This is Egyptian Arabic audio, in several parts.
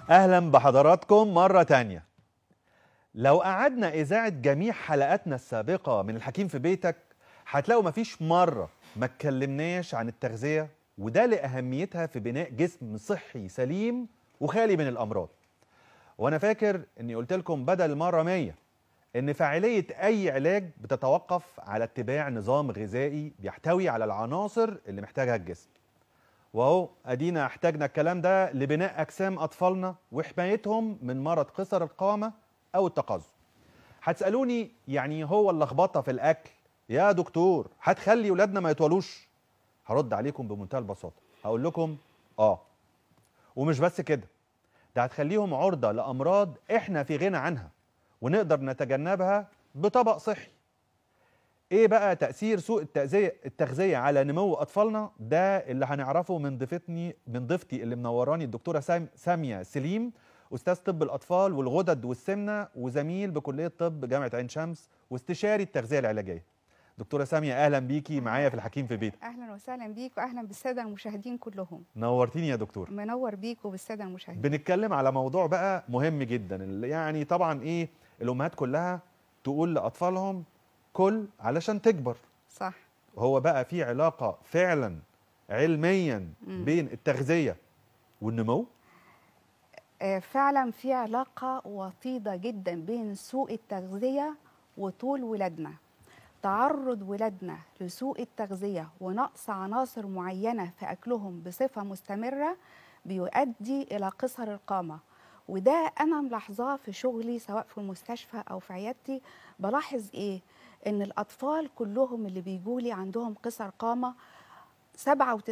اهلا بحضراتكم مره تانية لو قعدنا اذاعه جميع حلقاتنا السابقه من الحكيم في بيتك هتلاقوا مفيش مره ما اتكلمناش عن التغذيه وده لاهميتها في بناء جسم صحي سليم وخالي من الامراض وانا فاكر اني قلت لكم بدل المره 100 ان فاعليه اي علاج بتتوقف على اتباع نظام غذائي بيحتوي على العناصر اللي محتاجها الجسم واهو ادينا احتاجنا الكلام ده لبناء اجسام اطفالنا وحمايتهم من مرض قصر القامه او التقزم هتسالوني يعني هو اللخبطه في الاكل يا دكتور هتخلي ولادنا ما يطولوش هرد عليكم بمنتهى البساطه هقول لكم اه ومش بس كده ده هتخليهم عرضه لامراض احنا في غنى عنها ونقدر نتجنبها بطبق صحي ايه بقى تاثير سوء التغذيه التغذيه على نمو اطفالنا ده اللي هنعرفه من ضيفتني من ضيفتي اللي منوراني الدكتوره سام ساميه سليم استاذ طب الاطفال والغدد والسمنه وزميل بكليه طب جامعه عين شمس واستشاري التغذيه العلاجيه دكتوره ساميه اهلا بيكي معايا في الحكيم في بيتك اهلا وسهلا بيك واهلا بالساده المشاهدين كلهم نورتيني يا دكتور منور بيك وبالساده المشاهدين بنتكلم على موضوع بقى مهم جدا اللي يعني طبعا ايه الامهات كلها تقول لاطفالهم كل علشان تكبر صح هو بقى في علاقه فعلا علميا مم. بين التغذيه والنمو آه، فعلا في علاقه وطيده جدا بين سوء التغذيه وطول ولادنا تعرض ولادنا لسوء التغذيه ونقص عناصر معينه في اكلهم بصفه مستمره بيؤدي الى قصر القامه وده انا ملاحظاه في شغلي سواء في المستشفى او في عيادتي بلاحظ ايه ان الاطفال كلهم اللي بيجولي عندهم قصر قامه 97%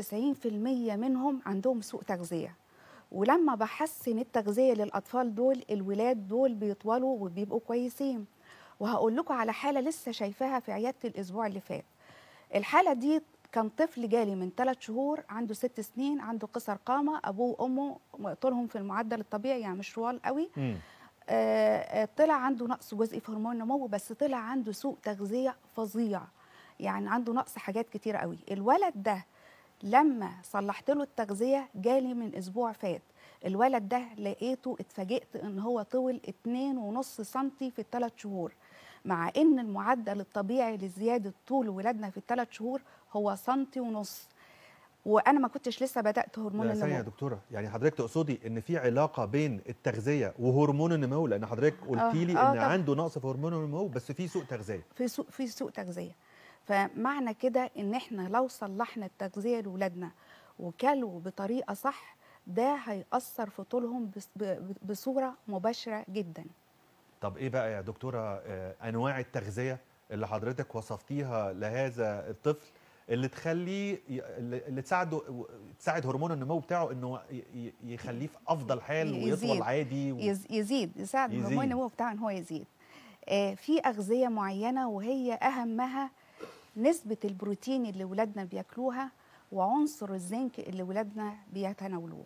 منهم عندهم سوء تغذيه ولما بحسن التغذيه للاطفال دول الولاد دول بيطولوا وبيبقوا كويسين وهقول لكم على حاله لسه شايفاها في عيادتي الاسبوع اللي فات الحاله دي كان طفل جالي من ثلاث شهور عنده ست سنين عنده قصر قامه ابوه وامه طولهم في المعدل الطبيعي يعني مش طوال قوي مم. آه، آه، طلع عنده نقص جزئي في هرمون النمو بس طلع عنده سوء تغذيه فظيع يعني عنده نقص حاجات كتير قوي الولد ده لما صلحت له التغذيه جالي من اسبوع فات الولد ده لقيته اتفاجئت ان هو طول 2.5 سنتي في الثلاث شهور مع ان المعدل الطبيعي لزياده طول ولادنا في الثلاث شهور هو سنتي ونص وانا ما كنتش لسه بدات هرمون لا ثانيه يا النمو دكتوره يعني حضرتك تقصدي ان في علاقه بين التغذيه وهرمون النمو لان حضرتك قلتي لي آه، ان طبعا. عنده نقص في هرمون النمو بس في سوء تغذيه في سوء في سوء تغذيه فمعنى كده ان احنا لو صلحنا التغذيه لاولادنا وكلوا بطريقه صح ده هيأثر في طولهم بس- ب- بصوره مباشره جدا طب ايه بقى يا دكتوره آه، انواع التغذيه اللي حضرتك وصفتيها لهذا الطفل اللي تخليه ي- اللي اللي تساعده تساعد هرمون النمو بتاعه انه ي- ي- يخليه في افضل حال يزيد. ويطول عادي و... يز- يزيد يساعد يزيد. هرمون النمو بتاعه ان هو يزيد آه، في اغذيه معينه وهي اهمها نسبه البروتين اللي ولادنا بياكلوها وعنصر الزنك اللي ولادنا بيتناولوه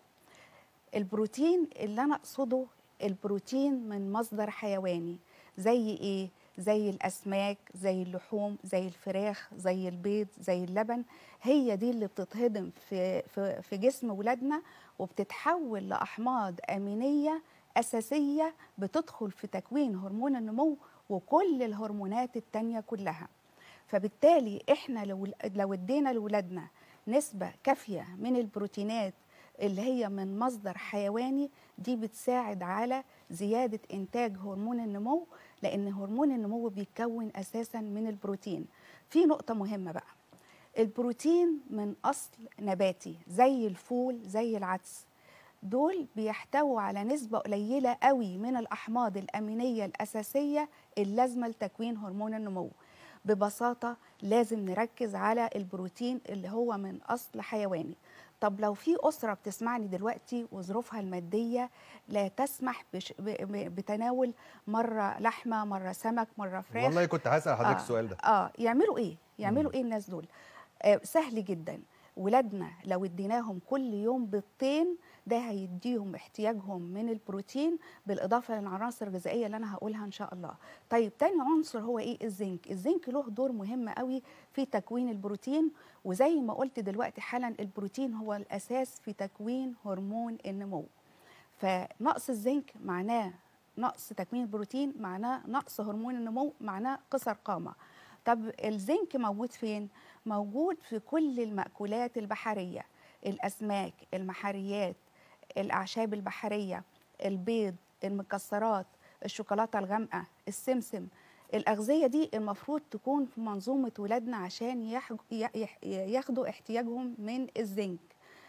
البروتين اللي انا اقصده البروتين من مصدر حيواني زي ايه زي الاسماك زي اللحوم زي الفراخ زي البيض زي اللبن هي دي اللي بتتهضم في في في جسم ولادنا وبتتحول لاحماض امينيه اساسيه بتدخل في تكوين هرمون النمو وكل الهرمونات التانية كلها فبالتالي احنا لو لو ادينا لاولادنا نسبه كافيه من البروتينات اللي هي من مصدر حيواني دي بتساعد على زياده انتاج هرمون النمو لان هرمون النمو بيتكون اساسا من البروتين في نقطه مهمه بقى البروتين من اصل نباتي زي الفول زي العدس دول بيحتووا على نسبة قليلة قوي من الأحماض الأمينية الأساسية اللازمة لتكوين هرمون النمو ببساطة لازم نركز على البروتين اللي هو من أصل حيواني طب لو في أسرة بتسمعني دلوقتي وظروفها المادية لا تسمح بش ب- ب- بتناول مرة لحمة مرة سمك مرة فراخ والله كنت هسال حضرتك آه، السؤال ده اه يعملوا ايه يعملوا مم. ايه الناس دول آه سهل جدا ولادنا لو اديناهم كل يوم بيضتين ده هيديهم احتياجهم من البروتين بالاضافه للعناصر الغذائيه اللي انا هقولها ان شاء الله طيب تاني عنصر هو ايه الزنك الزنك له دور مهم قوي في تكوين البروتين وزي ما قلت دلوقتي حالا البروتين هو الاساس في تكوين هرمون النمو فنقص الزنك معناه نقص تكوين البروتين معناه نقص هرمون النمو معناه قصر قامه طب الزنك موجود فين موجود في كل المأكولات البحريه الاسماك المحاريات الاعشاب البحريه البيض المكسرات الشوكولاته الغامقه السمسم الأغذية دي المفروض تكون في منظومة ولادنا عشان يحج- ي- يح- ياخدوا احتياجهم من الزنك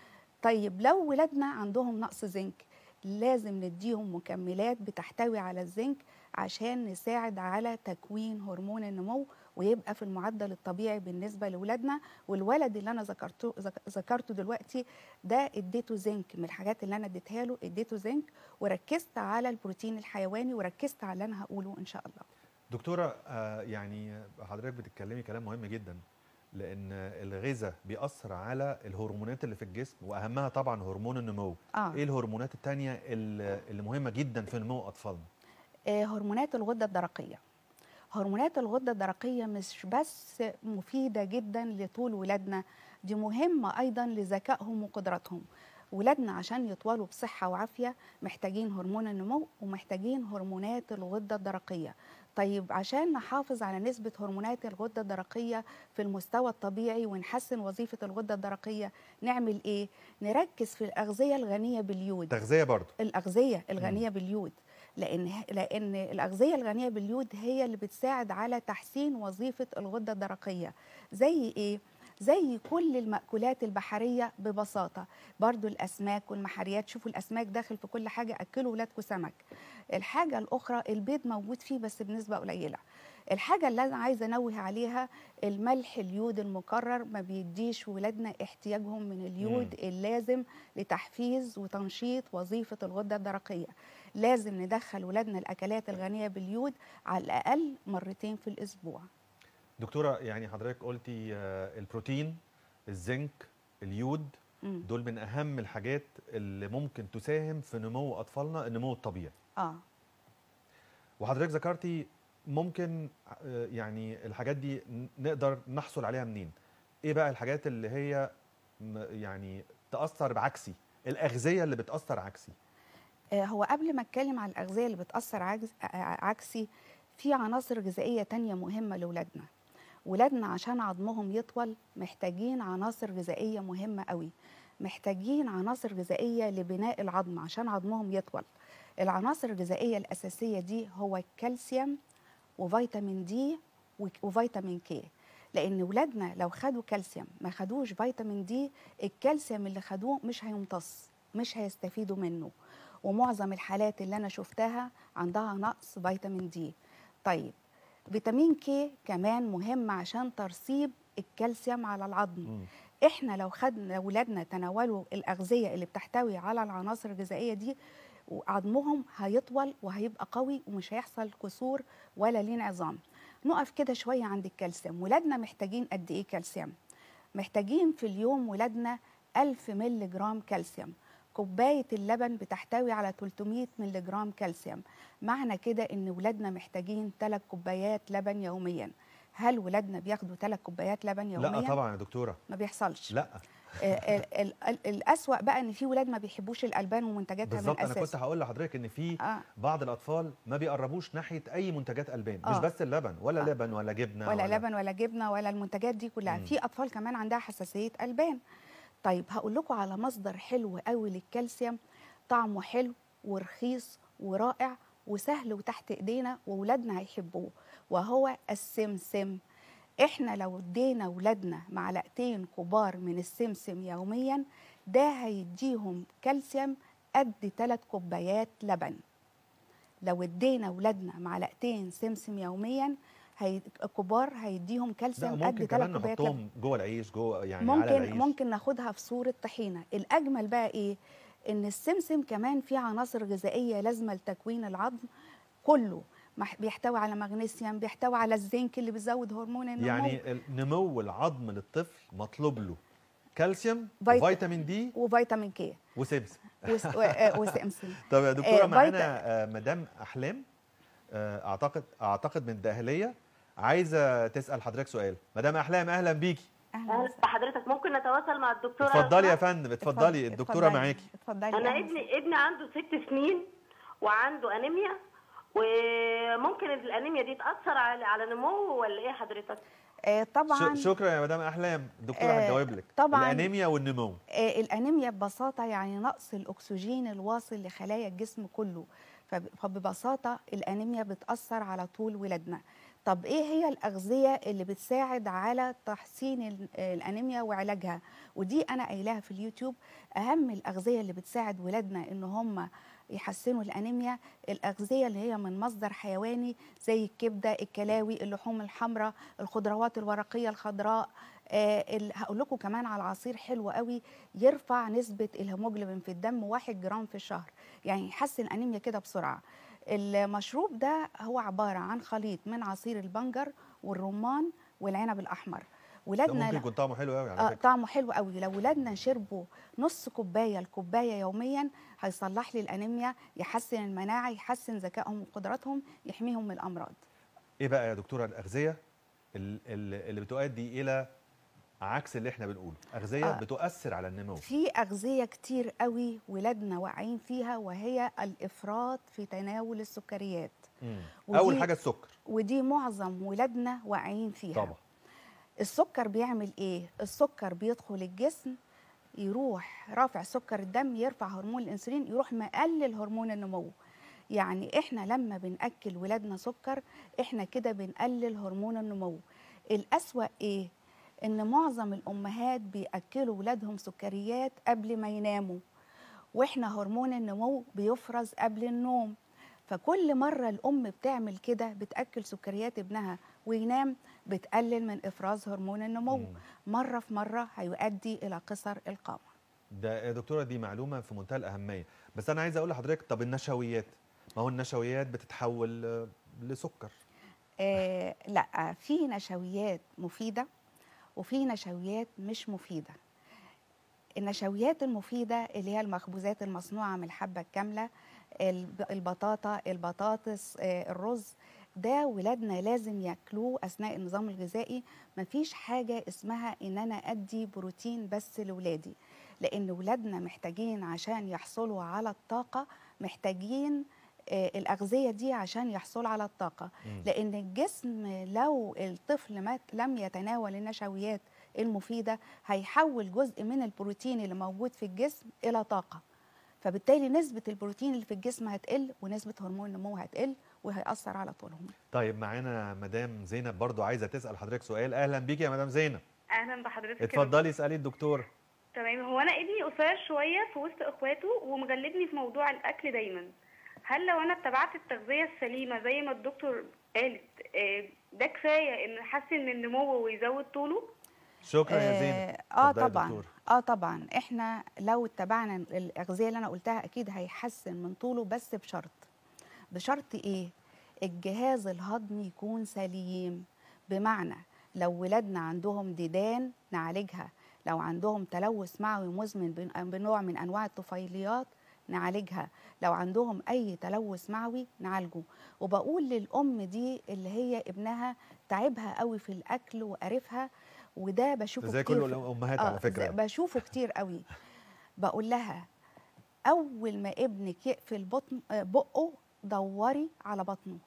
طيب لو ولادنا عندهم نقص زنك لازم نديهم مكملات بتحتوي على الزنك عشان نساعد على تكوين هرمون النمو ويبقى في المعدل الطبيعي بالنسبه لاولادنا والولد اللي انا ذكرته ذك- ذكرته دلوقتي ده اديته زنك من الحاجات اللي انا اديتها له اديته زنك وركزت على البروتين الحيواني وركزت على اللي انا هقوله ان شاء الله دكتوره آه، يعني حضرتك بتتكلمي كلام مهم جدا لان الغذاء بيأثر على الهرمونات اللي في الجسم واهمها طبعا هرمون النمو اه ايه الهرمونات التانية اللي اللي مهمه جدا في نمو اطفالنا آه، هرمونات الغدة الدرقية هرمونات الغدة الدرقية مش بس مفيدة جدا لطول ولادنا دي مهمة أيضا لذكائهم وقدراتهم ولادنا عشان يطولوا بصحة وعافية محتاجين هرمون النمو ومحتاجين هرمونات الغدة الدرقية طيب عشان نحافظ على نسبة هرمونات الغدة الدرقية في المستوى الطبيعي ونحسن وظيفة الغدة الدرقية نعمل إيه؟ نركز في الأغذية الغنية باليود تغذيه برضو الاغذيه الغنيه باليود لان لان الاغذيه الغنيه باليود هي اللي بتساعد على تحسين وظيفه الغده الدرقيه زي ايه زي كل المأكولات البحرية ببساطة برضو الأسماك والمحاريات شوفوا الأسماك داخل في كل حاجة أكلوا ولادكم سمك الحاجة الأخرى البيض موجود فيه بس بنسبة قليلة الحاجة اللي أنا عايزة أنوه عليها الملح اليود المكرر ما بيديش ولادنا احتياجهم من اليود اللازم لتحفيز وتنشيط وظيفة الغدة الدرقية لازم ندخل ولادنا الأكلات الغنية باليود على الأقل مرتين في الأسبوع دكتوره يعني حضرتك قلتي آه، البروتين الزنك اليود مم. دول من اهم الحاجات اللي ممكن تساهم في نمو اطفالنا النمو الطبيعي آه وحضرتك ذكرتي ممكن آه، يعني الحاجات دي ن- نقدر نحصل عليها منين ايه بقى الحاجات اللي هي م- يعني تأثر بعكسي الأغذية اللي بتأثر عكسي آه، هو قبل ما اتكلم عن الاغذيه اللي بتاثر عجز آه، عكسي في عناصر غذائيه تانية مهمه لاولادنا ولادنا عشان عظمهم يطول محتاجين عناصر غذائيه مهمه قوي محتاجين عناصر غذائيه لبناء العظم عشان عظمهم يطول العناصر الغذائيه الاساسيه دي هو الكالسيوم وفيتامين دي وك- وفيتامين كي لان ولادنا لو خدوا كالسيوم ما خدوش فيتامين دي الكالسيوم اللي خدوه مش هيمتص مش هيستفيدوا منه ومعظم الحالات اللي انا شفتها عندها نقص فيتامين دي طيب فيتامين كي كمان مهم عشان ترسيب الكالسيوم على العظم مم. احنا لو خدنا لو ولادنا تناولوا الاغذيه اللي بتحتوي على العناصر الغذائيه دي وعظمهم هيطول وهيبقى قوي ومش هيحصل كسور ولا لين عظام نقف كده شويه عند الكالسيوم ولادنا محتاجين قد ايه كالسيوم محتاجين في اليوم ولادنا 1000 مللي جرام كالسيوم كوباية اللبن بتحتوي على 300 مللي جرام كالسيوم معنى كده ان ولادنا محتاجين 3 كوبايات لبن يوميا هل ولادنا بياخدوا 3 كوبايات لبن يوميا لا طبعا يا دكتورة ما بيحصلش لا آه، ال- ال- ال- الأسوأ بقى ان في ولاد ما بيحبوش الالبان ومنتجاتها من بالظبط انا كنت اساسه هقول لحضرتك ان في آه. بعض الاطفال ما بيقربوش ناحيه اي منتجات البان مش آه. بس اللبن ولا آه. لبن ولا جبنه ولا لبن ولا جبنه ولا المنتجات دي كلها مم. في اطفال كمان عندها حساسيه البان طيب هقول لكم على مصدر حلو قوي للكالسيوم طعمه حلو ورخيص ورائع وسهل وتحت ايدينا واولادنا هيحبوه وهو السمسم احنا لو ادينا ولادنا معلقتين كبار من السمسم يوميا ده هيديهم كالسيوم قد ثلاث كوبايات لبن لو ادينا ولادنا معلقتين سمسم يوميا هي... كبار هيديهم لا كالسيوم قد ممكن ثلاث كمان كوبايات لبن نحطهم جوه العيش جوه يعني على ممكن العيش ممكن ناخدها في صوره طحينه الاجمل بقى ايه ان السمسم كمان فيه عناصر غذائيه لازمه لتكوين العظم كله مح- بيحتوي على مغنيسيوم بيحتوي على الزنك اللي بيزود هرمون النمو يعني ال- نمو العظم للطفل مطلوب له كالسيوم فيت- وفيتامين دي وفيتامين كي وسمسم وس... و... آه، وسمسم طب يا دكتوره آه، معانا فيتا- آه، مدام احلام آه، اعتقد اعتقد من الداهليه عايزه تسال حضرتك سؤال مدام احلام اهلا بيكي اهلا اهلا وسهلا. بحضرتك ممكن نتواصل مع الدكتوره اتفضلي يا أسماء؟ فندم اتفضلي الدكتوره اتفضلي. معاكي اتفضلي انا أهلا ابني ابني عنده ست سنين وعنده انيميا وممكن الانيميا دي تاثر على على نموه ولا ايه حضرتك آه، طبعا ش- شكرا يا مدام احلام الدكتوره آه، هتجاوب لك طبعاً. الانيميا والنمو آه، الأنيميا ببساطة يعني نقص الأكسجين الواصل لخلايا الجسم كله فب- فببساطة الأنيميا بتأثر على طول ولادنا طب إيه هي الأغذية اللي بتساعد على تحسين ال- آه، الأنيميا وعلاجها ودي أنا قايلاها في اليوتيوب أهم الأغذية اللي بتساعد ولادنا إن هم يحسنوا الأنيميا الأغذية اللي هي من مصدر حيواني زي الكبدة الكلاوي اللحوم الحمراء الخضروات الورقية الخضراء آه ال- هقول لكم كمان على عصير حلو قوي يرفع نسبة الهيموجلوبين في الدم 1 جرام في الشهر يعني يحسن أنيميا كده بسرعة المشروب ده هو عبارة عن خليط من عصير البنجر والرمان والعنب الأحمر ده ولادنا ممكن لا- يكون طعمه حلو قوي على آه فكره طعمه حلو قوي لو ولادنا شربوا نص كوبايه لكوبايه يوميا هيصلح لي الانيميا يحسن المناعه يحسن ذكائهم وقدراتهم يحميهم من الامراض ايه بقى يا دكتوره الاغذيه ال- ال- اللي بتؤدي الى عكس اللي احنا بنقوله اغذيه آه. بتؤثر على النمو في اغذيه كتير قوي ولادنا واقعين فيها وهي الافراط في تناول السكريات مم. ودي- اول حاجه السكر ودي معظم ولادنا واقعين فيها طبعا السكر بيعمل ايه السكر بيدخل الجسم يروح رافع سكر الدم يرفع هرمون الانسولين يروح مقلل هرمون النمو يعني احنا لما بناكل ولادنا سكر احنا كده بنقلل هرمون النمو الاسوا ايه ان معظم الامهات بياكلوا ولادهم سكريات قبل ما يناموا واحنا هرمون النمو بيفرز قبل النوم فكل مرة الأم بتعمل كده بتأكل سكريات ابنها وينام بتقلل من إفراز هرمون النمو مم. مرة في مرة هيؤدي إلى قصر القامة ده يا دكتوره دي معلومه في منتهى الاهميه بس انا عايز اقول لحضرتك طب النشويات ما هو النشويات بتتحول آه، لسكر آه لا في نشويات مفيدة وفي نشويات مش مفيدة النشويات المفيدة اللي هي المخبوزات المصنوعة من الحبة الكاملة الب- البطاطا البطاطس آه، الرز ده ولادنا لازم ياكلوه اثناء النظام الغذائي مفيش حاجه اسمها ان انا ادي بروتين بس لولادي لان ولادنا محتاجين عشان يحصلوا على الطاقه محتاجين آه، الاغذيه دي عشان يحصلوا على الطاقه مم. لان الجسم لو الطفل ما لم يتناول النشويات المفيده هيحول جزء من البروتين اللي موجود في الجسم الى طاقه فبالتالي نسبه البروتين اللي في الجسم هتقل ونسبه هرمون النمو هتقل وهيأثر على طولهم طيب معانا مدام زينب برضو عايزه تسال حضرتك سؤال اهلا بيكي يا مدام زينب اهلا بحضرتك يا اتفضلي اسالي الدكتور دكتور. تمام هو انا ابني قصير شويه في وسط اخواته ومغلبني في موضوع الاكل دايما هل لو انا اتبعت التغذيه السليمه زي ما الدكتور قالت آه، ده كفايه انه يحسن من نموه ويزود طوله شكرا يا زينب اه اتفضلي يا طبعا دكتور. اه طبعا احنا لو اتبعنا الاغذيه اللي انا قلتها اكيد هيحسن من طوله بس بشرط بشرط ايه الجهاز الهضمي يكون سليم بمعنى لو ولادنا عندهم ديدان نعالجها لو عندهم تلوث معوي مزمن بن- بنوع من انواع الطفيليات نعالجها لو عندهم اي تلوث معوي نعالجه وبقول للام دي اللي هي ابنها تعبها قوي في الاكل وقرفها وده بشوفه زي كتير كل في- الامهات آه، على فكره زي- يعني. بشوفه كتير قوي بقول لها اول ما ابنك يقفل بطن آه، بقه دوري على بطنه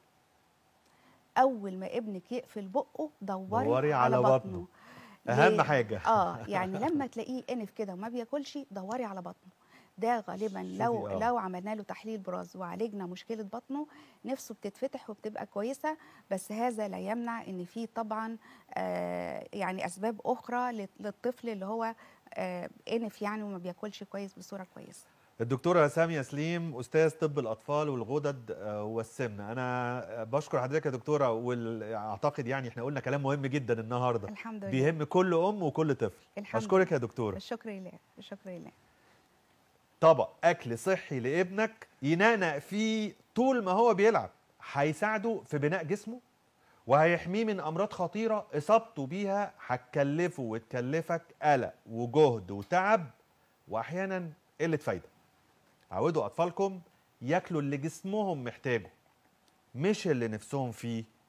اول ما ابنك يقفل بقه دوري, دوري على على, بطنه. بطنه, اهم ليه؟ حاجه اه يعني لما تلاقيه انف كده وما بياكلش دوري على بطنه ده غالبا لو شوفي، آه. لو عملنا له تحليل براز وعالجنا مشكله بطنه نفسه بتتفتح وبتبقى كويسه بس هذا لا يمنع ان في طبعا آه يعني اسباب اخرى لل- للطفل اللي هو آه انف يعني وما بياكلش كويس بصوره كويسه الدكتوره ساميه سليم استاذ طب الاطفال والغدد آه، والسمنه انا بشكر حضرتك يا دكتوره واعتقد يعني احنا قلنا كلام مهم جدا النهارده الحمد لله بيهم كل ام وكل طفل الحمد اشكرك يا دكتوره الشكر لله الشكر لله طبق اكل صحي لابنك ينقنق فيه طول ما هو بيلعب هيساعده في بناء جسمه وهيحميه من امراض خطيره اصابته بيها هتكلفه وتكلفك قلق وجهد وتعب واحيانا قله فايده عودوا اطفالكم ياكلوا اللي جسمهم محتاجه مش اللي نفسهم فيه